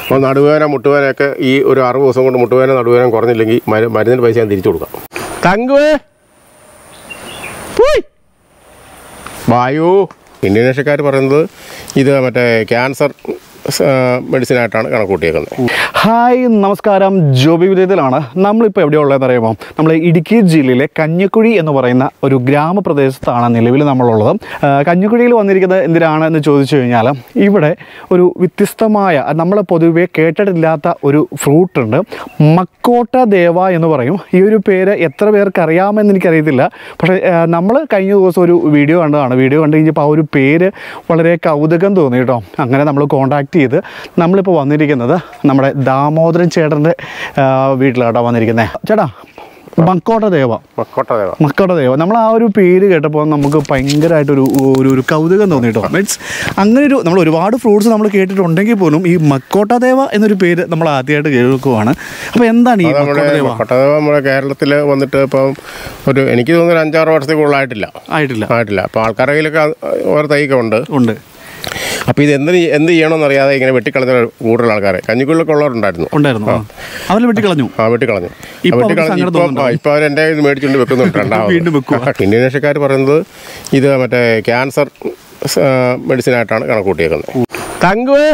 അപ്പോൾ നടുവേദന മുട്ടുവേദനയൊക്കെ ഈ ഒരു അറുപത് ദിവസം കൊണ്ട് മുട്ടുവേദന നടുവേദന കുറഞ്ഞില്ലെങ്കിൽ മരു- മരുന്നിന് പൈസ ഞാൻ തിരിച്ചു കൊടുക്കാം തങ്കുവേ പോയ്. വായു ഇന്തോനേഷ്യക്കാർ പറയുന്നത് ഇത് മറ്റേ ക്യാൻസർ മെഡിസിനായിട്ടാണ് കണക്ക് കൂട്ടിയേക്കുന്നത് ഹായ് നമസ്കാരം ജോബി വിജയത്തിലാണ് നമ്മളിപ്പോൾ എവിടെയാണ് ഉള്ളതെന്ന് അറിയുമ്പോൾ നമ്മൾ ഇടുക്കി ജില്ലയിലെ കഞ്ഞിക്കുഴി എന്ന് പറയുന്ന ഒരു ഗ്രാമപ്രദേശത്താണ് നിലവിൽ നമ്മളുള്ളത് ആ, കഞ്ഞിക്കുഴിയിൽ വന്നിരിക്കുന്നത് എന്തിനാണ് എന്ന് ചോദിച്ചു കഴിഞ്ഞാൽ ഇവിടെ ഒരു വ്യത്യസ്തമായ നമ്മൾ പൊതുവെ കേട്ടിട്ടില്ലാത്ത ഒരു ഫ്രൂട്ട് ഉണ്ട് മക്കോട്ട ദേവ എന്ന് പറയും ഈ ഒരു പേര് എത്ര പേർക്ക് അറിയാമെന്ന് എനിക്കറിയത്തില്ല പക്ഷേ നമ്മൾ കഴിഞ്ഞ ദിവസം ഒരു വീഡിയോ കണ്ടതാണ് വീഡിയോ കണ്ടു കഴിഞ്ഞപ്പോൾ ആ ഒരു പേര് വളരെ കൗതുകം തോന്നി കേട്ടോ അങ്ങനെ നമ്മൾ കോൺടാക്ട് ചെയ്ത് നമ്മളിപ്പോൾ വന്നിരിക്കുന്നത് നമ്മുടെ ദാമോദരൻ ചേട്ടൻ്റെ ആ, വീട്ടിലാട്ടോ വന്നിരിക്കുന്നത് ചേട്ടാ മക്കോട്ട ദേവ മക്കോട്ട ദേവ മക്കോട്ട ദേവ നമ്മൾ ആ ഒരു പേര് കേട്ടപ്പോൾ നമുക്ക് ഭയങ്കരമായിട്ടൊരു ഒരു ഒരു കൗതുകം തോന്നി കേട്ടോ മീൻസ് അങ്ങനെ ഒരു നമ്മൾ ഒരുപാട് ഫ്രൂട്ട്സ് നമ്മൾ കേട്ടിട്ടുണ്ടെങ്കിൽ പോലും ഈ മക്കോട്ട ദേവ എന്നൊരു പേര് നമ്മൾ ആദ്യമായിട്ട് കേൾക്കുവാണ് അപ്പോൾ എന്താണ് ഈ അത് നമ്മുടെ മക്കോട്ട ദേവ മക്കോട്ട ദേവ നമ്മുടെ കേരളത്തിൽ വന്നിട്ട് ഇപ്പം ഒരു എനിക്ക് തോന്നുന്നു ഒരു അഞ്ചാറ് വർഷത്തിൽ കൂടുതലായിട്ടില്ല ആയിട്ടില്ല ആയിട്ടില്ല അപ്പോൾ ആൾക്കാരുടെ കയ്യിലൊക്കെ അത് ഓരോ തൈയൊക്കെ ഉണ്ട് ഉണ്ട് അപ്പോൾ ഇത് എന്ത് എന്ത് ചെയ്യണമെന്ന് അറിയാതെ ഇങ്ങനെ വെട്ടിക്കളഞ്ഞ കൂടുതൽ ആൾക്കാരെ കഞ്ഞിക്കുള്ളിലൊക്കെ ഉള്ളവരുണ്ടായിരുന്നു ഉണ്ടായിരുന്നു ആ. അവരെ വെട്ടിക്കളഞ്ഞു ആ വെട്ടിക്കളഞ്ഞു ഇപ്പൊ ആ അവർക്ക് വെട്ടിക്കളഞ്ഞ് സങ്കടം ഇപ്പം തോന്നുന്നുണ്ടോ? ആ, ഇപ്പം അവർ എൻ്റെ കയ്യിൽ മേടിച്ചുകൊണ്ട് വെക്കുന്നുണ്ട് രണ്ടാമത് വീണ്ടും വെക്കുവാ. ഇന്തോനേഷ്യക്കാർ പറയുന്നത് ഇത് മറ്റേ ക്യാൻസർ മെഡിസിനായിട്ടാണ് കണക്ക് കൂട്ടിയേക്കുന്നത് തങ്കുവേ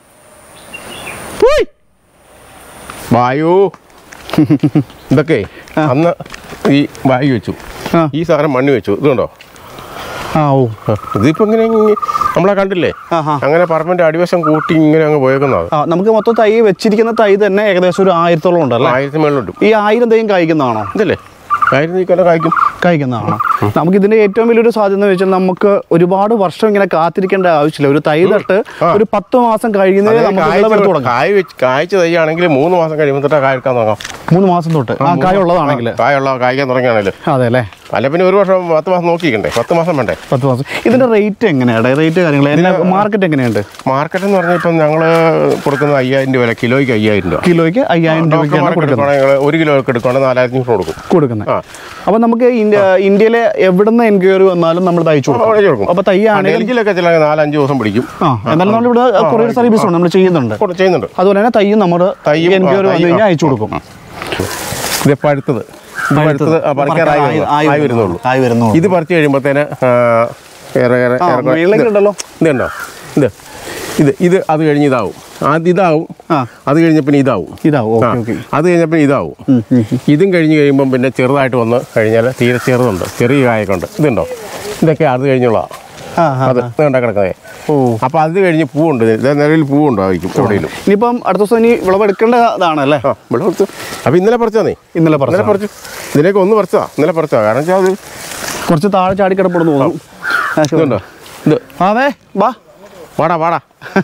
പോയ്. വായു ഇതൊക്കെ അന്ന് ഈ വായു വെച്ചു ആ. ഈ സാധനം മണ്ണി വെച്ചു ഇതുണ്ടോ ആ ഓ ഇതിപ്പോ ഇങ്ങനെ ഇങ്ങ് നമ്മളെ കണ്ടില്ലേ ആഹാ. അങ്ങനെ പറമ്പിന്റെ അടിവശം കൂട്ടി ഇങ്ങനെ അങ്ങ് പോയേക്കുന്നത് ആ നമുക്ക് മൊത്തം തൈ വെച്ചിരിക്കുന്ന തൈ തന്നെ ഏകദേശം ഒരു ആയിരത്തോളം ഉണ്ടല്ലേ ആയിരത്തി മേളിലുണ്ട് ഈ ആയിരം തൈയും കായ്ക്കുന്നതാണോ ഇതല്ലേ ആയിരത്തി നീക്കൊല്ല കായ്ക്കും കായ്ക്കുന്നതാണോ നമുക്ക് ഇതിന്റെ ഏറ്റവും വലിയൊരു സാധ്യത എന്ന് വെച്ചാൽ നമുക്ക് ഒരുപാട് വർഷം ഇങ്ങനെ കാത്തിരിക്കേണ്ട ആവശ്യമില്ല ഒരു തൈ തട്ട് ആ. ഒരു പത്ത് മാസം കഴിയുന്നതേ അതെ, നമുക്ക് കായ്ച്ച- വിളവെടുത്ത് തുടങ്ങാം കായ് വെച്ച് കായ്ച്ച തൈയാണെങ്കിൽ മൂന്ന് മാസം കഴിയുമ്പോൾ തൊട്ട് കായ്ക്കാൻ തുടങ്ങാം മൂന്ന് മാസം തൊട്ട് ആ കായ ഉള്ളതാണെങ്കിൽ കായുള്ള കായ്ക്കാൻ തുടങ്ങിയാണല്ലോ അതെ അല്ലേ അല്ല പിന്നെ ഒരു വർഷം പത്ത് മാസം നോക്കിക്കണ്ടേ പത്ത് മാസം വേണ്ടേ പത്ത് മാസം ഇതിന്റെ റേറ്റ് എങ്ങനെയാണ് റേറ്റ് കാര്യങ്ങൾ എന്നാ മാർക്കറ്റ് എങ്ങനെയുണ്ട് മാർക്കറ്റ് എന്ന് പറഞ്ഞാൽ ഇപ്പം ഞങ്ങൾ കൊടുക്കുന്നത് അയ്യായിരം രൂപ വില കിലോയ്ക്ക് അയ്യായിരം രൂപ കിലോയ്ക്ക് അയ്യായിരം രൂപയ്ക്കാണ് ഡോക്ടർമാർക്ക് കൊടുക്കുന്നത് എടുക്കുകയാണെങ്കിൽ ഒരു കിലോ ഒക്കെ എടുക്കുകയാണെങ്കിൽ നാലായിരത്തി അഞ്ഞൂറ് കൊടുക്കും കൊടുക്കുന്നത് ആ. അപ്പൊ നമുക്ക് ഇന്ത്യ ഇന്ത്യയിലെ എവിടുന്ന് എൻക്വയറി വന്നാലും നമ്മൾ തയ്ച്ചു കൊടുക്കും അവിടെ കൊടുക്കും അപ്പൊ തൈ ആണെങ്കിൽ ഡൽഹിയിലൊക്കെ ചില നാലഞ്ച് ദിവസം പിടിക്കും ആ എന്നാലും നമ്മൾ ഇവിടെ കൊറിയർ സർവീസ് ഉണ്ട് നമ്മൾ ചെയ്യുന്നുണ്ട് കൊടു- ചെയ്യുന്നുണ്ട് അതുപോലെ തന്നെ തയ്യും നമ്മുടെ തൈയും, ആ, എൻക്വയറി വന്നു തൈയും, കഴിഞ്ഞാൽ ആ. അയച്ചു കൊടുക്കും ഇത് പഴുത്തത് ഇത് പഴുത്തത് ആ, പറിക്കാറായി വരുന്നു. ആയി വരുന്നുള്ളൂ ആയി വരുന്നുള്ളൂ ഇത് പറിച്ച് കഴിയുമ്പോഴത്തേന് ഏറെ ഏറെ ആ, ഏറെ- മേളിലേക്ക് ഉണ്ടല്ലോ. ഇത് കണ്ടോ ഇത് ഇത് ഇത് അത് കഴിഞ്ഞ് ഇതാവും ആദ്യം ഇതാവും ആ. അത് കഴിഞ്ഞ പിന്നെ ഇതാവും ഇതാവും ആ, ഓക്കെ ഓക്കെ അത് കഴിഞ്ഞപ്പോൾ ഇതാവും ഇതും കഴിഞ്ഞ് കഴിയുമ്പം പിന്നെ ചെറുതായിട്ട് വന്ന് കഴിഞ്ഞാൽ തീരെ ചെറുതുണ്ട് ചെറിയ കായൊക്കെ ഉണ്ട് ഇതുണ്ടോ ഇതൊക്കെ അത് കഴിഞ്ഞുള്ള ആ ആ അത് ഇത് കണ്ടാ കിടക്കുന്നേ ഓ അപ്പോൾ അത് കഴിഞ്ഞ് പൂവുണ്ട് ഇത് നിലവിൽ പൂവുണ്ടായിരിക്കും എവിടെയെങ്കിലും ഇനിയിപ്പം അടുത്ത ദിവസം ഇനി വിളവെടുക്കേണ്ടതാണ് അല്ലേ ആ ഇവിടെ പറിച്ചു അപ്പോൾ ഇന്നലെ പറിച്ചാന്നേ ഇന്നലെ പറഞ്ഞു ഇന്നലെ പറിച്ചു ഇതിലേക്ക് ഒന്ന് പറിച്ചാ ഇന്നലെ പറിച്ചാ കാരണം വെച്ചാൽ അത് കുറച്ച് താഴെ ചാടി കിടപ്പെടുന്നു തോന്നുന്നു ആ, ശരി. ഇതുണ്ടോ ഇത് അതെ വാ വാടാ വാടാ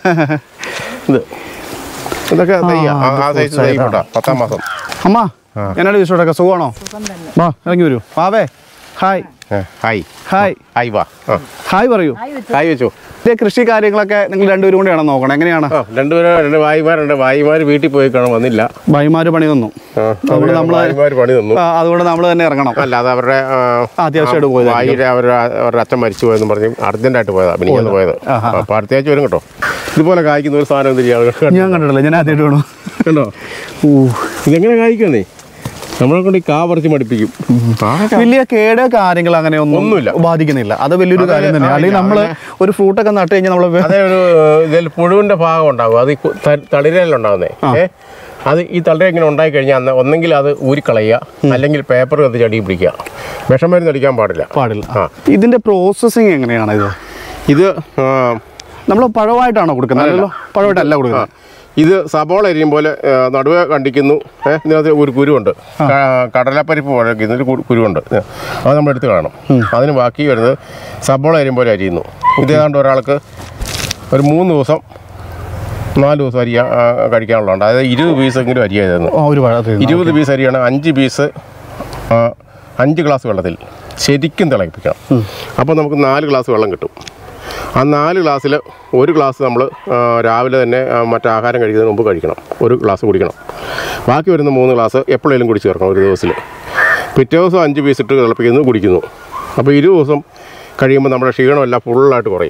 ഇത് ഇതൊക്കെ തയ്യാ ആ ആ സൈസ് തൈ കൂട്ടാ പത്താം മാസം അമ്മ എന്നാണ് വിശ്വടൊക്കെ സുഖമാണോ വാ ഇറങ്ങി വരൂ വാവേ ഹായ് ഏ, ഹായ് ഹായ് ഹായ് വാ ആ ഹായ് പറയൂ ഹായ് വെച്ചോ ഇതേ കൃഷി കാര്യങ്ങളൊക്കെ നിങ്ങൾ രണ്ടുപേരും കൂടെയാണോ നോക്കണം എങ്ങനെയാണ് ആ രണ്ടുപേരും രണ്ട് വായിമാരുണ്ട് വായിമാർ വീട്ടിൽ പോയി കാണാൻ വന്നില്ല ഭായിമാര് പണി തന്നു ആ, അതുകൊണ്ട് നമ്മള് വായിമാർ പണി തന്നു ആ, അതുകൊണ്ട് നമ്മൾ തന്നെ ഇറങ്ങണം അല്ലാതെ അവരുടെ ആ, അത്യാവശ്യമായിട്ട് പോയതായിരിക്കും. വായിയുടെ അവരുടെ അവരുടെ അച്ഛൻ മരിച്ചു പോയെന്ന് പറഞ്ഞ് അർജന്റായിട്ട് പോയതാ പിന്നെ പോയത് ആഹാ. അപ്പോൾ അടുത്തയാഴ്ച വരും കേട്ടോ ഇതുപോലെ കായ്ക്കുന്ന ഒരു സാധനം എന്ത് ചെയ്യാം ഞാൻ കണ്ടിട്ടില്ല ഞാൻ ആദ്യമായിട്ട് വേണോ കണ്ടോ ഇതെങ്ങനെ കായ്ക്കുന്നേ നമ്മളെ കൊണ്ട് ഈ കാ പറിച്ച് മടിപ്പിക്കും ആകെ വലിയ കേട് കാര്യങ്ങൾ അങ്ങനെ ഒന്നും ഒന്നുമില്ല. ബാധിക്കുന്നില്ല അത് വലിയൊരു അതെ, കാര്യം തന്നെ ആ, അല്ലെങ്കിൽ നമ്മൾ അങ്ങനെ- ഒരു ഫ്രൂട്ടൊക്കെ നട്ട് കഴിഞ്ഞാൽ നമ്മൾ അതേ ഒരു ഇതിൽ പുഴുവിന്റെ ഭാഗം ഉണ്ടാകും അത് ഈ കു- ത- തളിരയിലുണ്ടാകുന്നേ ഏ അത് ഈ തളിര ഇങ്ങനെ ഉണ്ടായി കഴിഞ്ഞാൽ അന്ന് ഒന്നെങ്കിൽ അത് ഊരിക്കളയുക അല്ലെങ്കിൽ പേപ്പർ കത്തിച്ച് അടി പിടിക്കുക വിഷമരുന്ന് അടിക്കാൻ പാടില്ല പാടില്ല ആ. ഇതിന്റെ പ്രോസസ്സിങ് എങ്ങനെയാണ് ഇത് ഇത് ആ, നമ്മൾ പഴമായിട്ടാണോ കൊടുക്കുന്നത് അല്ലല്ലോ പഴമായിട്ടല്ല ആ, കൊടുക്കുന്നത് ഇത് സബോള എരിയും പോലെ ആ, നടുവെ കണ്ടിക്കുന്നു ഏ, ഇതിനകത്ത് ഒരു കുരുവുണ്ട് ക- കടലപ്പരിപ്പ് പോലെ ഇതിന് കു- കുരുവുണ്ട് ഏ, അത് നമ്മൾ എടുത്ത് കാണണം അതിന് ബാക്കി വരുന്നത് സബോള എരിയും പോലെ അരിയുന്നു ഇത് ഏതാണ്ട് ഒരാൾക്ക് ഒരു മൂന്ന് ദിവസം നാല് ദിവസം അരി ആ, കഴിക്കാനുള്ളതുണ്ട് അതായത് ഇരുപത് പീസെങ്കിലും അരിയായിരുന്നു ആ, ഒരു പഴത്തിൽ ഇരുപത് പീസ് അരിയാണ് അഞ്ച് പീസ് ആ, അഞ്ച് ഗ്ലാസ് വെള്ളത്തിൽ ശരിക്കും തിളപ്പിക്കണം അപ്പോൾ നമുക്ക് നാല് ഗ്ലാസ് വെള്ളം കിട്ടും ആ നാല് ഗ്ലാസ്സിൽ ഒരു ഗ്ലാസ് നമ്മൾ രാവിലെ തന്നെ ആ, മറ്റേ ആഹാരം കഴിക്കുന്നതിന് മുമ്പ് കഴിക്കണം ഒരു ഗ്ലാസ് കുടിക്കണം ബാക്കി വരുന്ന മൂന്ന് ഗ്ലാസ് എപ്പോഴേലും കുടിച്ച് ചേർക്കണം ഒരു ദിവസത്തിൽ പിറ്റേ ദിവസം അഞ്ച് പീസ് ഇട്ട് തിളപ്പിക്കുന്നു കുടിക്കുന്നു അപ്പോൾ ഇരുപത് ദിവസം കഴിയുമ്പോൾ നമ്മുടെ ക്ഷീണമെല്ലാം ഫുള്ളായിട്ട് കുറയും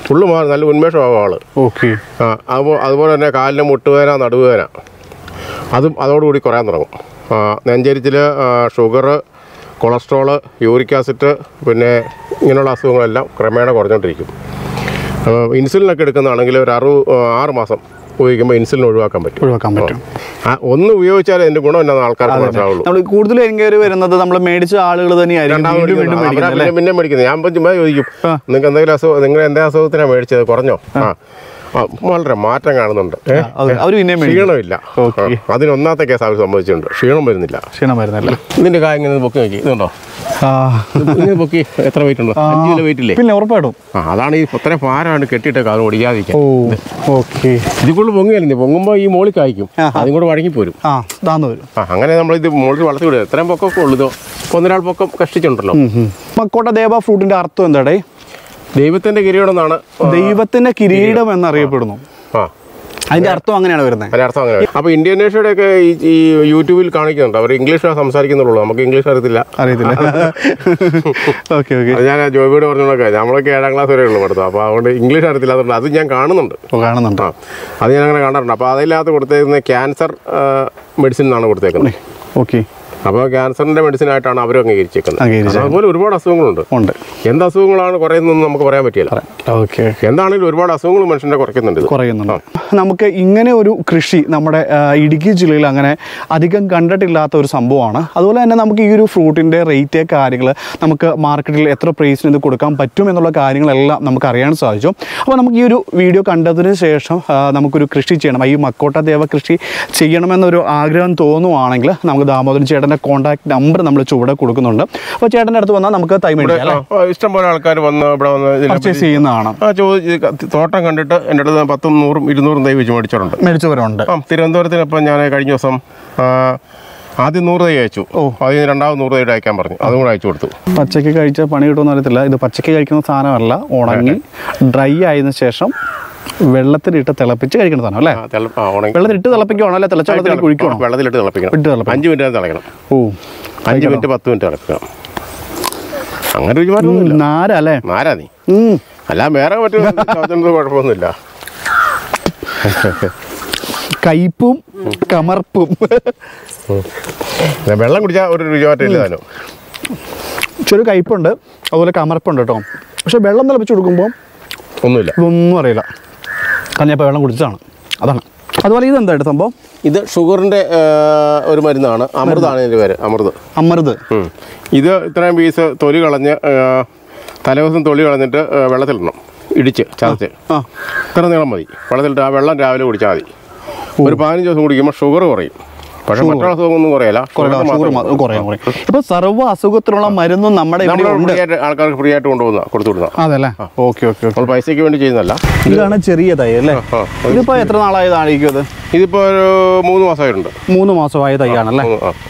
ഫുള്ള് മാറി നല്ല ഉന്മേഷമാകും ആള് ഓക്കെ ആ അതുപോലെ അതുപോലെ തന്നെ കാലിന് മുട്ടുവേദന നടുവേദന അതും അതോടുകൂടി കുറയാൻ തുടങ്ങും ആ, നെഞ്ചരിച്ചിൽ ഷുഗർ കൊളസ്ട്രോള് യൂറിക് ആസിഡ് പിന്നെ ഇങ്ങനെയുള്ള അസുഖങ്ങളെല്ലാം ക്രമേണ കുറഞ്ഞുകൊണ്ടിരിക്കും അപ്പോൾ ഇൻസുലിനൊക്കെ എടുക്കുന്നതാണെങ്കിൽ ഒരു അറുപത് ആറ് മാസം ഉപയോഗിക്കുമ്പോൾ ഇൻസുലിൻ ഒഴിവാക്കാൻ പറ്റും ഒഴിവാക്കാൻ പറ്റും ആ, ഒന്ന് ഉപയോഗിച്ചാലേ അതിൻ്റെ ഗുണം എന്നാന്ന് ആൾക്കാർക്ക് മനസ്സിലാവുള്ളൂ നമ്മൾ കൂടുതലും എൻക്വയറി വരുന്നത് നമ്മൾ മേടിച്ച ആളുകൾ തന്നെയായിരിക്കും രണ്ടാമത് വീണ്ടും വീണ്ടും മേടിക്കുന്നത്. അവരാ മേടിക്കുന്നത് അല്ലേ പിന്നെ പിന്നെ മേടിക്കുന്നത് ഞാൻ ഇപ്പം ചുമ്മാ ചോദിക്കും ആ. നിങ്ങൾക്ക് എന്തെങ്കിലും അസുഖം നിങ്ങൾ എന്താ അസുഖത്തിനാണ് മേടിച്ചത് കുറഞ്ഞോ ആ ആ, വളരെ മാറ്റം കാണുന്നുണ്ട് ഏ? അത് അവർ പിന്നെയും മേടിക്കും ക്ഷീണമില്ല ഓക്കേ. ആ, അതിന് ഒന്നാമത്തെ കേസ് അവർ സംഭവിച്ചിട്ടുണ്ട് ക്ഷീണം വരുന്നില്ല ക്ഷീണം വരുന്നല്ലേ ഇതിന്റെ കായ ഇങ്ങനെ പൊക്കി നോക്കി ഇതുണ്ടോ ആ ഇങ്ങനെ പൊക്കി എത്ര വെയിറ്റ് ഉണ്ടോ അഞ്ച് കിലോ വെയിറ്റ് ഇല്ലേ പിന്നെ ഉറപ്പായിട്ടും ആ അതാണ് ഈ ഇത്ര ഭാരമാണ് കെട്ടിയിട്ട് കാലം ഓടിക്കാതിരിക്കാൻ ഓ ഓക്കെ ഇതിൽ കൂടുതൽ പൊങ്ങിയല്ലേ പൊങ്ങുമ്പോൾ ഈ മോളിൽ കായ്ക്കും അതും കൂടെ വഴങ്ങി പോരും ആ താന്ന് വരും ആ അങ്ങനെ നമ്മൾ ഇത് മോളിൽ വളർത്തി വിടുക എത്രയും പൊക്കമൊക്കെ ഉള്ളതോ ഒന്നൊരാൾ പൊക്കം കഷ്ടിച്ചുണ്ടല്ലോ മക്കോട്ട ദേവ ഫ്രൂട്ടിന്റെ അർത്ഥം എന്താടേ ദൈവത്തിന്റെ കിരീടം എന്നാണ് ദൈവത്തിന്റെ കിരീടം എന്നറിയപ്പെടുന്നു ആ അതിന്റെ അർത്ഥം അങ്ങനെയാണ് വരുന്നത് അതിന്റെ അർത്ഥം അങ്ങനെ അപ്പോൾ ഇന്ത്യൻ നേഷ്യയുടെ ഒക്കെ ഈ ഈ യൂട്യൂബിൽ കാണിക്കുന്നുണ്ട് അവർ ഇംഗ്ലീഷാണ് സംസാരിക്കുന്നുള്ളൂ നമുക്ക് ഇംഗ്ലീഷ് അറിയത്തില്ല അറിയത്തില്ല ഓക്കെ ഓക്കെ അത് ഞാൻ ജോബിയോട് പറഞ്ഞോളൊക്കെ നമ്മളൊക്കെ ഏഴാം ക്ലാസ് വരെ ഉള്ളൂ പഠിത്തം അപ്പോൾ അതുകൊണ്ട് ഇംഗ്ലീഷ് അറിയത്തില്ല അതുകൊണ്ട് അത് ഞാൻ കാണുന്നുണ്ട് കാണുന്നുണ്ട് ആ അത് ഞാൻ അങ്ങനെ കാണാറുണ്ട് അപ്പോൾ അതിനകത്ത് കൊടുത്തേക്കുന്നത് ക്യാൻസർ മെഡിസിൻ എന്നാണ് കൊടുത്തേക്കുന്നത് ഓക്കെ അപ്പോൾ ക്യാൻസറിൻ്റെ മെഡിസിനായിട്ടാണ് അവരും അംഗീകരിച്ചേക്കുന്നത് അംഗീകരിച്ചത്. അതുപോലെ ഒരുപാട് അസുഖങ്ങളുണ്ട് ഉണ്ട് എന്ത് അസുഖങ്ങളാണ് കുറയുന്നതെന്ന് നമുക്ക് പറയാൻ പറ്റില്ല ഓക്കെ എന്താണെങ്കിലും ഒരുപാട് അസുഖങ്ങൾ മനുഷ്യൻ്റെ കുറയ്ക്കുന്നുണ്ട് ഇത്. കുറയുന്നുണ്ട് നമുക്ക് ഇങ്ങനെ ഒരു കൃഷി നമ്മുടെ ആ, ഇടുക്കി ജില്ലയിൽ അങ്ങനെ അധികം കണ്ടിട്ടില്ലാത്ത ഒരു സംഭവമാണ് അതുപോലെ തന്നെ നമുക്ക് ഈ ഒരു ഫ്രൂട്ടിൻ്റെ റേറ്റ് കാര്യങ്ങൾ നമുക്ക് മാർക്കറ്റിൽ എത്ര പ്രൈസിന് ഇത് കൊടുക്കാൻ പറ്റും എന്നുള്ള കാര്യങ്ങളെല്ലാം നമുക്ക് അറിയാൻ സാധിച്ചു അപ്പോൾ നമുക്ക് ഈ ഒരു വീഡിയോ കണ്ടതിന് ശേഷം ആ, നമുക്കൊരു കൃഷി ചെയ്യണം ഈ മക്കോട്ട ദേവ കൃഷി ചെയ്യണമെന്നൊരു ആഗ്രഹം തോന്നുവാണെങ്കിൽ നമുക്ക് ദാമോദരൻ ചേട്ടൻ്റെ കോൺടാക്ട് നമ്പർ നമ്മൾ ചുവടെ കൊടുക്കുന്നുണ്ട് അപ്പോൾ ചേട്ടൻ്റെ അടുത്ത് വന്നാൽ നമുക്ക് തൈ മേടിക്കാം അല്ലേ ആ, ഇഷ്ടം പോലെ ആൾക്കാർ വന്ന് ഇവിടെ വന്ന് ഇതിനെ പർച്ചേസ് ചെയ്യുന്നതാണ് ആ ചോദിച്ച് ക- തോട്ടം കണ്ടിട്ട് എൻ്റെ അടുത്ത് പത്തും നൂറും ഇരുന്നൂറും തൈ വെച്ച് മേടിച്ചിട്ടുണ്ട് മേടിച്ചവരുണ്ട് ആ തിരുവനന്തപുരത്തിന് ഇപ്പം ഞാൻ കഴിഞ്ഞ ദിവസം ആ, ആദ്യം നൂറ് തൈ അയച്ചു ഓ. ആദ്യം രണ്ടാമത് നൂറ് തൈ അയക്കാൻ പറഞ്ഞു അതും കൂടെ അയച്ചു കൊടുത്തു പച്ചയ്ക്ക് കഴിച്ച പണി കിട്ടുമെന്ന് അറിയത്തില്ല ഇത് പച്ചയ്ക്ക് കഴിക്കുന്ന സാധനമല്ല ഉണങ്ങി ഡ്രൈ ആയതിനു ശേഷം വെള്ളത്തിലിട്ട് തിളപ്പിച്ച് കഴിക്കുന്ന സാധനം അല്ലേ ആ, തിള- ആ, ഉണങ്ങി വെള്ളത്തിലിട്ട് തിളപ്പിക്കുകയാണോ അല്ലെ തിളച്ച വെള്ളത്തിൽ കുഴിക്കണോ വെള്ളത്തിലിട്ട് തിളപ്പിക്കണം ഇട്ട് തിളപ്പിക്കണം. അഞ്ച് മിനിറ്റ് തിളക്കണം ഓ അഞ്ച് മിനിറ്റ് പത്ത് മിനിറ്റ് തിളപ്പിക്കണം അങ്ങനെ ഒരു മാറ്റമൊന്നുമില്ല നാര അല്ലേ ആരാ നീ ഉം. അല്ല വേറെ മറ്റു ചോദ്യത്തിന് കുഴപ്പമൊന്നുമില്ല കയ്പും കമർപ്പും ഞാൻ വെള്ളം കുടിച്ചാൽ ഒരു രുചിമാറ്റം ഇല്ല താനും ചെറു കയ്പുണ്ട് അതുപോലെ കമർപ്പുണ്ട് കേട്ടോ പക്ഷെ വെള്ളം തിളപ്പിച്ച് കൊടുക്കുമ്പോൾ ഒന്നുമില്ല ഇതൊന്നും അറിയില്ല കാരണം ഞാൻ ഇപ്പോൾ വെള്ളം കുടിച്ചതാണ് അതാണ് അതുപോലെ ഇതെന്തായിട്ട് സംഭവം ഇത് ഷുഗറിൻ്റെ ഒരു മരുന്നാണ് അമൃതാണ് ഇതിൻ്റെ പേര് അമൃത് അമൃത് ഉം. ഇത് ഇത്രയും പീസ് തൊലി കളഞ്ഞ് ആ, തലേദിവസം തൊലി കളഞ്ഞിട്ട് ആ, വെള്ളത്തിലിടണം ഇടിച്ച് ചതച്ച് ആ ഇത്ര നീളം മതി വെള്ളത്തിലിട്ട് ആ വെള്ളം രാവിലെ കുടിച്ചാൽ മതി ഒരു പതിനഞ്ച് ദിവസം കുടിക്കുമ്പോൾ ഷുഗർ കുറയും പക്ഷേ മറ്റുള്ള അസുഖമൊന്നും കുറയില്ല കുറേ ഷുഗർ ഷുഗർ മാത്രം കുറയും കുറയും ഇപ്പോൾ സർവ്വ അസുഖത്തിനുള്ള മരുന്നും നമ്മുടെ ഇവിടെ നമ്മൾ ഉണ്ട് ഫ്രീ ആയിട്ട് ആൾക്കാർക്ക് ഫ്രീ ആയിട്ട് കൊണ്ടുപോകുന്ന കൊടുത്തു വിടുന്ന അതല്ലേ ഓക്കെ ഓക്കെ ഓക്കെ നമ്മൾ പൈസയ്ക്ക് വേണ്ടി ചെയ്യുന്നതല്ല ഇതാണ് ചെറിയ തൈ അല്ലേ ആ ഇതിപ്പോ എത്ര നാളായതായിരിക്കും ഇത് ഇതിപ്പോൾ ഒരു മൂന്ന് മാസമായിട്ടുണ്ട് മൂന്ന് മാസമായ തൈയാണല്ലേ മൂന്ന് ആ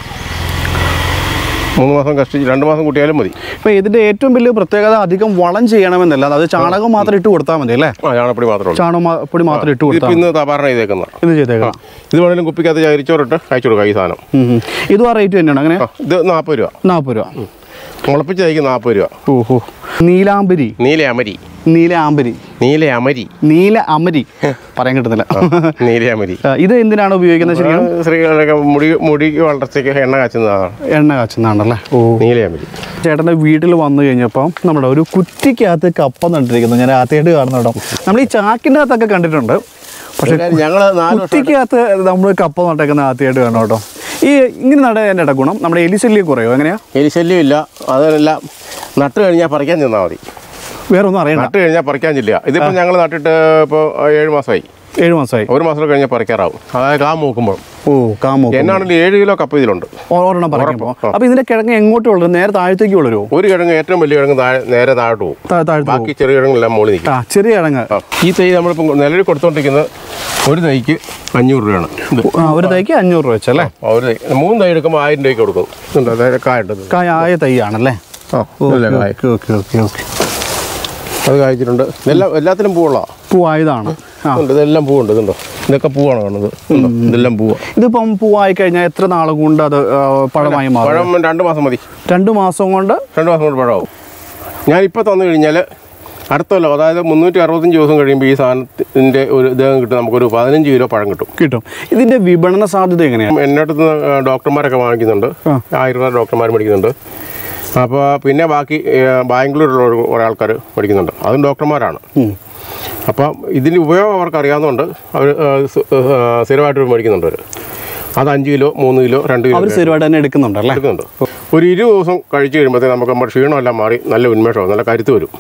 മൂന്ന് മാസം കഷ്ടിച്ച് രണ്ട് മാസം കൂട്ടിയാലും മതി ഇപ്പൊ ഇതിന്റെ ഏറ്റവും വലിയ പ്രത്യേകത അധികം വളം ചെയ്യണമെന്നല്ല അത് ചാണകം മാത്രം ഇട്ട് കൊടുത്താൽ മതി അല്ലേ ആ ചാണപ്പൊടി മാത്രമേ ഉള്ളൂ ചാണകപ്പൊടി മാത്രം ഇട്ട് ഇതിപ്പോൾ കൊടുത്താൽ ഇന്ന് തപാരണ ചെയ്തേക്കുന്ന ഇത് ചെയ്തേക്കണം ഇത് വേണമെങ്കിലും കുപ്പിക്കകത്ത് ചരിച്ചോറിട്ട് അയച്ചു കൊടുക്കാം ഈ സാധനം ഉം, ഉം. ഇതും ആ റേറ്റ് തന്നെയാണ് അങ്ങനെ ആ, ഇത് നാൽപ്പത് രൂപ നാൽപ്പത് രൂപ മുളപ്പിച്ച് തയ്ക്ക് നാൽപ്പത് രൂപ ഓഹോ നീലാംബരി നീല അമരി നീല ആമ്പരി നീല അമരി നീല അമരി പറയാൻ കിട്ടുന്നില്ല നീല അമരി ആ, ഇത് എന്തിനാണ് ഉപയോഗിക്കുന്നത് ശരിക്കും സ്ത്രീകളുടെ മുടി മുടി വളർച്ചയ്ക്ക് എണ്ണ കാച്ചുന്നതാണ് എണ്ണ കാച്ചുന്നതാണല്ലേ ഓ നീല അമരി ചേട്ടൻ്റെ വീട്ടിൽ വന്നു കഴിഞ്ഞപ്പോൾ നമ്മുടെ ഒരു കുറ്റിക്കകത്ത് കപ്പ നട്ടിരിക്കുന്നു ഞാൻ ആദ്യമായിട്ട് കാണുന്ന കേട്ടോ നമ്മൾ ഈ ചാക്കിൻ്റെ അകത്തൊക്കെ കണ്ടിട്ടുണ്ട് പക്ഷെ ഞങ്ങൾ നാല് വർഷം കുറ്റിക്കകത്ത് നമ്മൾ കപ്പ നട്ടേക്കുന്ന ആദ്യമായിട്ട് കാണാം കേട്ടോ ഈ ഇങ്ങനെ നടാൻ ഗുണം നമ്മുടെ എലിശല്യം കുറയോ എങ്ങനെയാ എലിശല്യം ഇല്ല അതെല്ലാം നട്ട് കഴിഞ്ഞാൽ പറിക്കാൻ ചെന്നാൽ മതി വേറെ ഒന്നും അറിയണ്ട നട്ട് കഴിഞ്ഞാൽ പറിക്കാൻ ചെല്ലുക ഇതിപ്പോൾ ഞങ്ങൾ നട്ടിട്ട് ഇപ്പോൾ ഏഴ് മാസമായി ഏഴ് മാസമായി ഒരു മാസം കഴിഞ്ഞാൽ പറിക്കാറാവും അതായത് കാ മൂക്കുമ്പോൾ ഓ കാമോ എന്നാണെങ്കിൽ ഏഴ് കിലോ കപ്പ ഇതിലുണ്ട് ഒരെണ്ണം പറയുമ്പോൾ അപ്പോൾ ഇതിന്റെ കിഴങ്ങ് എങ്ങോട്ട് വളരും നേരെ താഴത്തേക്ക് വളരുമോ ഒരു കിഴങ്ങ് ഏറ്റവും വലിയ കിഴങ്ങ് താഴെ നേരെ താഴോട്ട് പോകും താ- താഴത്ത് പോകും ബാക്കി ചെറിയ കിഴങ്ങെല്ലാം മുകളിൽ നിൽക്കും ആ ചെറിയ കിഴങ്ങ് ആ. ഈ തൈ നമ്മളിപ്പം നിലവിൽ കൊടുത്തോണ്ടിരിക്കുന്നത് ഒരു തൈക്ക് അഞ്ഞൂറ് രൂപയാണ് ഇത് ആ, ഒരു തൈക്ക് അഞ്ഞൂറ് രൂപ വെച്ചല്ലേ ആ, ഒരു തൈ മൂന്ന് തൈ എടുക്കുമ്പോൾ ആയിരം രൂപയ്ക്ക് കൊടുക്കും ഇതുണ്ട് അതായത് കായുണ്ട് കായ ആയ തൈയാണല്ലേ ആ ഇല്ല കായ ഓക്കെ ഓക്കെ ഓക്കെ ഓക്കെ അത് കായ്ച്ചിട്ടുണ്ട് ഇതെല്ലാം എല്ലാത്തിലും പൂവുള്ള പൂവായതാണ് ആ ഉണ്ട് ഇതെല്ലാം പൂവുണ്ട് ഇതുണ്ടോ ഇതൊക്കെ പൂവാണ് കാണുന്നത് ഉണ്ടോ? ഇതെല്ലാം പൂവാ ഇതിപ്പം പൂവായി കഴിഞ്ഞാൽ എത്ര നാൾ കൊണ്ട് അത് ആ, പഴമായി മാറും പഴം രണ്ട് മാസം മതി രണ്ട് മാസം കൊണ്ട് രണ്ട് മാസം കൊണ്ട് പഴമാവും ഞാൻ ഇപ്പോൾ തന്നു കഴിഞ്ഞാൽ അടുത്ത കൊല്ലം അതായത് മുന്നൂറ്റി അറുപത്തഞ്ച് ദിവസം കഴിയുമ്പോൾ ഈ സാധനത്തിൻ്റെ ഒരു ഇദ്ദേഹം കിട്ടും നമുക്കൊരു പതിനഞ്ച് കിലോ പഴം കിട്ടും കിട്ടും ഇതിന്റെ വിപണന സാധ്യത എങ്ങനെയാണ് എൻ്റെ അടുത്ത് നിന്ന് ഡോക്ടർമാരൊക്കെ വാങ്ങിക്കുന്നുണ്ട് ആ. ആയുർവേദ ഡോക്ടർമാർ മേടിക്കുന്നുണ്ട് അപ്പോൾ പിന്നെ ബാക്കി ഏഹ്, ബാംഗ്ലൂരിലുള്ള ഒരു- കുറേ ആൾക്കാർ മേടിക്കുന്നുണ്ട് അതും ഡോക്ടർമാരാണ് ഉം. അപ്പം ഇതിൻ്റെ ഉപയോഗം അവർക്ക് അറിയാവുന്നതുകൊണ്ട് അവർ സ്ഥിരമായിട്ട് മേടിക്കുന്നുണ്ട് അവർ അത് അഞ്ച് കിലോ മൂന്ന് കിലോ രണ്ട് കിലോ അവർ ഒക്കെ സ്ഥിരമായിട്ട് തന്നെ എടുക്കുന്നുണ്ടല്ലേ എടുക്കുന്നുണ്ട് ഒരു ഇരുപത് ദിവസം കഴിച്ച് കഴിയുമ്പോഴത്തേക്ക് നമുക്ക് നമ്മുടെ ക്ഷീണമെല്ലാം മാറി നല്ല ഉന്മേഷമാവും നല്ല കരുത്ത് വരും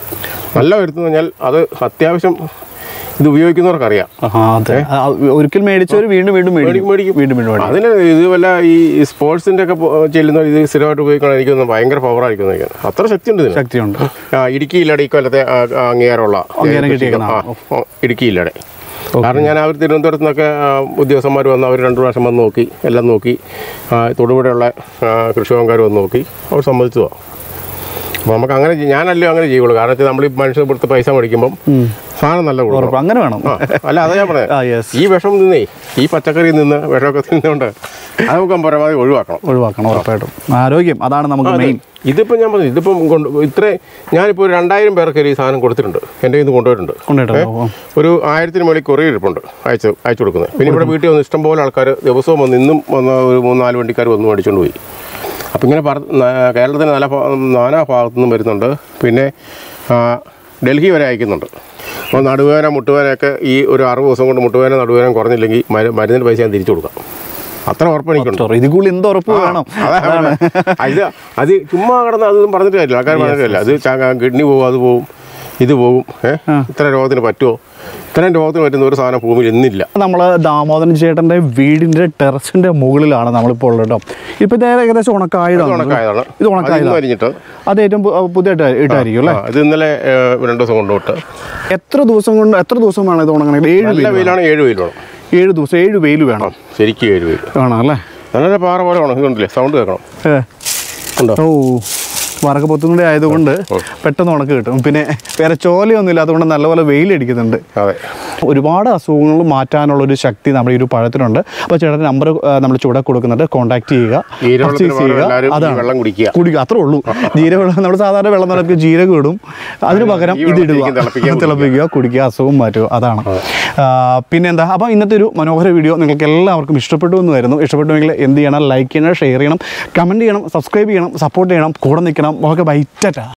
നല്ല കരുത്ത് എന്ന് പറഞ്ഞാൽ അത് അത്യാവശ്യം ഇത് ഉപയോഗിക്കുന്നവർക്കറിയാം ആ, അതെ ആ, ഒരിക്കൽ മേടിച്ചവർ വീണ്ടും വീണ്ടും മേടിക്കും മേടിക്കും. വീണ്ടും വീണ്ടും മേടിക്കും അതിന് ഇത് വല്ല ഈ സ്പോർട്സിൻ്റെ ഒക്കെ പോ- ചെല്ലുന്ന ഇത് സ്ഥിരമായിട്ട് ഉപയോഗിക്കണം എനിക്കൊന്ന് ഭയങ്കര പവറായിരിക്കും എനിക്ക് അത്ര ശക്തിയുണ്ട് ഇതിന് ശക്തിയുണ്ട് ആ, ഇടുക്കി ഇല്ലടെ ഇക്കൊല്ലത്തെ ആ, ആ, അംഗീകാരമുള്ള അംഗീകാരം കിട്ടിയേക്കുന്ന ആ, ആ, ഇടുക്കി ഇല്ലടെ കാരണം ഞാൻ അവർ തിരുവനന്തപുരത്ത് നിന്നൊക്കെ ഉദ്യോഗസ്ഥന്മാർ വന്ന് അവർ രണ്ടു പ്രാവശ്യം വന്ന് നോക്കി എല്ലാം നോക്കി ആ, തൊടുപുഴയുള്ള ആ, കൃഷിഭവൻകാർ വന്ന് നോക്കി അവർ സമ്മതിച്ചതാണ് അപ്പോൾ നമുക്ക് അങ്ങനെ ചെയ്യ- ഞാനല്ലോ അങ്ങനെ ചെയ്യുള്ളൂ കാരണം വെച്ചാൽ നമ്മൾ ഈ മനുഷ്യർ കൊടുത്ത് പൈസ മേടിക്കുമ്പം സാധനം നല്ല കൊടുക്കണം ഉറപ്പ് അങ്ങനെ വേണം ആ, അല്ല അതാ ഞാൻ ആ പറഞ്ഞത് യെസ് ഈ വിഷം നിന്നേ ഈ പച്ചക്കറിയിൽ നിന്ന് വിഷമൊക്കെ തിന്നുകൊണ്ട് അത് നമുക്ക് പരമാവധി ഒഴിവാക്കണം ഒഴിവാക്കണം ഉറപ്പായിട്ടും ആരോഗ്യം അതാണ് നമുക്ക് മെയിൻ ഇതിപ്പോൾ ഞാൻ പറഞ്ഞു ഇതിപ്പം കൊണ്ട് ഇത്ര ഞാനിപ്പോൾ ഒരു രണ്ടായിരം പേർക്ക് ഈ സാധനം കൊടുത്തിട്ടുണ്ട് എൻ്റെ കയ്യിൽ നിന്ന് കൊണ്ടുപോയിട്ടുണ്ട് കൊണ്ടുപോയിട്ടുണ്ടോ ഒരു ആയിരത്തിന് മേളിൽ കൊറിയർ ഇരിപ്പുണ്ട് അയച്ചു അയച്ചു കൊടുക്കുന്നത് പിന്നെ ഇവിടെ വീട്ടിൽ വന്ന് ഇഷ്ടംപോലെ ആൾക്കാർ ദിവസവും വന്ന് ഇന്നും വന്ന് ഒരു മൂന്ന് നാല് വണ്ടിക്കാർ വന്ന് മേടിച്ചുകൊണ്ട് പോയി അപ്പം ഇങ്ങനെ പറ ന- കേരളത്തിന് നല്ല ഭാ- നാനാ ഭാഗത്തു നിന്നും വരുന്നുണ്ട് പിന്നെ ആ, ഡൽഹി വരെ അയക്കുന്നുണ്ട് അപ്പോൾ നടുവേദന മുട്ടുവേദനയൊക്കെ ഈ ഒരു അറുപത് ദിവസം കൊണ്ട് മുട്ടുവേദന നടുവേദന കുറഞ്ഞില്ലെങ്കിൽ മരു- മരുന്നിന് പൈസ ഞാൻ തിരിച്ചു കൊടുക്കാം അത്ര ഉറപ്പ് എനിക്കുണ്ട് സോറി ഇത് കൂടുതൽ എന്ത് ഉറപ്പ് വേണം അതാണ് ഇത് അത് ചുമ്മാ കിടന്ന് അതൊന്നും പറഞ്ഞിട്ട് കാര്യമില്ല ആൾക്കാർ പറഞ്ഞിട്ട് കാര്യമില്ല അത് ചാ- കിഡ്നി പോകും അത് പോകും ഇത് പോകും ഏഹ് ഇത്ര രോഗത്തിന് പറ്റുമോ ഇത്രയും രോഗത്തിന് പറ്റുന്ന ഒരു സാധനം ഭൂമിയിൽ ഇന്നില്ല നമ്മൾ ദാമോദരൻ ചേട്ടൻ്റെ വീടിൻ്റെ ടെറസിൻ്റെ മുകളിലാണ് നമ്മളിപ്പോൾ ഉള്ളത് കേട്ടോ ഇപ്പോൾ ഇത് ഏകദേശം ഉണക്കായതാണ് ഉണക്കായതാണ് ഇത് ഉണക്കായതാണ് അതിന്ന് അരിഞ്ഞിട്ട് അത് ഏറ്റവും പു- പുതിയതായിട്ട് ഇട്ടായിരിക്കും അല്ലേ ആ, ഇത് ഇന്നലെ ഏഹ്, രണ്ട് ദിവസം കൊണ്ടുവിട്ട് എത്ര ദിവസം കൊണ്ട് എത്ര ദിവസം വേണം ഇത് ഉണങ്ങണമെങ്കിൽ ഏഴ് നല്ല വെയിൽ വെയിലാണ് ഏഴ് വെയിൽ വേണം ഏഴ് ദിവസം ഏഴ് വെയിൽ വേണം ശരിക്കും ഏഴ് വെയിൽ വേണം അല്ലേ നല്ല പാറ പോലെ വേണം ഇതുണ്ടല്ലേ സൗണ്ട് കേൾക്കണം ഏ. ഉണ്ടോ ഓ വറക്ക പൊത്തുകൂടെ ആയതുകൊണ്ട് പെട്ടെന്ന് ഉണക്ക് കിട്ടും പിന്നെ വേറെ ചോലയൊന്നുമില്ല അതുകൊണ്ട് നല്ലപോലെ വെയിലടിക്കുന്നുണ്ട് അതെ ഒരുപാട് അസുഖങ്ങൾ മാറ്റാനുള്ള ഒരു ശക്തി നമ്മുടെ ഈ ഒരു പഴത്തിനുണ്ട് അപ്പോൾ ചേട്ടൻ്റെ നമ്പർ നമ്മൾ ചൂടെ കൊടുക്കുന്നുണ്ട് കോൺടാക്ട് ചെയ്യുക ജീരകത്തിന് purchase പകരം എല്ലാവരും ഈ വെള്ളം കുടിക്കുക കുടിക്കുക അത്രേ ഉള്ളൂ ജീരകം നമ്മൾ സാധാരണ വെള്ളം നിലയ്ക്ക് ജീരകം ഇടും അതിന് പകരം ഈ ഇത് വെള്ളത്തിലേക്ക് ഇടുക തിളപ്പിക്കുക, തിളപ്പിക്കുക കുടിക്കുക അസുഖം മാറ്റുക അതാണ് ആ, പിന്നെന്താ അപ്പോൾ ഇന്നത്തെ ഒരു മനോഹര വീഡിയോ നിങ്ങൾക്ക് എല്ലാവർക്കും ഇഷ്ടപ്പെട്ടു എന്ന് വരുന്നു ഇഷ്ടപ്പെട്ടുവെങ്കിൽ എന്ത് ചെയ്യണം ലൈക്ക് ചെയ്യണം ഷെയർ ചെയ്യണം കമൻറ്റ് ചെയ്യണം സബ്സ്ക്രൈബ് ചെയ്യണം സപ്പോർട്ട് ചെയ്യണം കൂടെ നിൽക്കണം ഓക്കെ ബൈറ്ററ്റാ